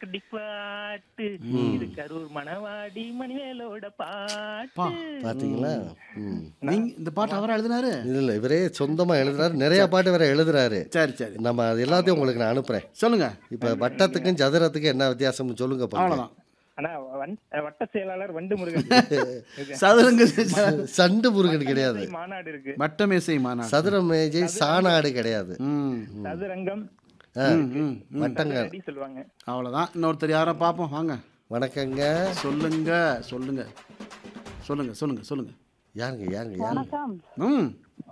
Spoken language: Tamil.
கடி பாட்டு இது கரூர் மணவாடி மணிவேலோட பாட்டு பாத்தீங்களா ம் நீங்க இந்த பாட்டு அவரா எழுதினாரு இல்ல இவரே சொந்தமா எழுதுறாரு நிறைய பாட்டு வேற எழுதுறாரு சரி சரி நம்ம அது எல்லாத்தையும் உங்களுக்கு நான் அனுப்புறேன் சொல்லுங்க இப்ப வட்டத்துக்கும் சதுரத்துக்கும் என்ன வித்தியாசம்னு சொல்லுங்க பாருங்க. அவ்வளவுதான் ஆனா வன்- வட்ட செயலாளர் வண்டு முருகன் சதுரங்க சண்டு முருகன் கிடையாது மாநாடு இருக்கு வட்டமேசை மாநாடு சதுர மேஜை சாணாடு கிடையாது ம் சதுரங்கம் ம், ம், ம். வட்டங்க அடி சொல்லுவாங்க அவ்வளவுதான் இன்னொருத்தர் யாரோ பார்ப்போம் வாங்க வணக்கங்க சொல்லுங்க சொல்லுங்க சொல்லுங்க சொல்லுங்க சொல்லுங்க யாருங்க யாருங்க யாருங்க ம்